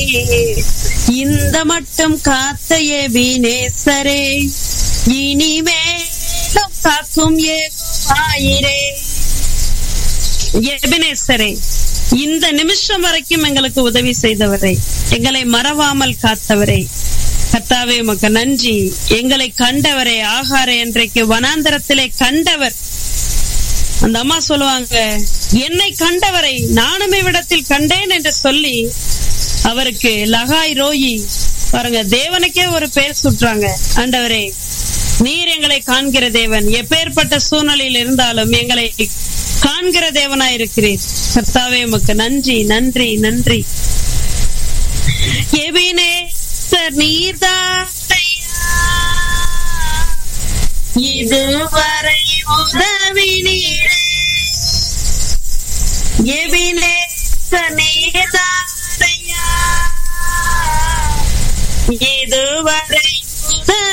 இந்த மட்டும் காத்த எபினேசரே இனிமேலும் காக்கும் ஏவாயிரே எபினேசரே இந்த நிமிஷம் வரைக்கும் எங்களுக்கு உதவி செய்தவரை எங்களை மறவாமல் காத்தவரை கர்த்தாவே உமக்கு நன்றி எங்களை கண்டவரே ஆகார என்றைக்கு வனாந்தரத்திலே கண்டவர் அந்த அம்மா சொல்லுவாங்க என்னை கண்டவரை நானும் இவ்விடத்தில் கண்டேன் என்று சொல்லி அவருக்கு லகாய் ரோயி பாருங்க தேவனுக்கே ஒரு பேர் சுட்டுறாங்க ஆண்டவரே நீர் எங்களை காண்கிற தேவன் எப்பேற்பட்ட சூழ்நிலையில் இருந்தாலும் எங்களை காண்கிற தேவனாய் இருக்கிறீர் கர்த்தாவே உமக்கு நன்றி நன்றி நன்றி எபினேசர் நீர்தானையா இதுவரை உதவி நீரே எபினேசர் நீர்தானையா இதுவரை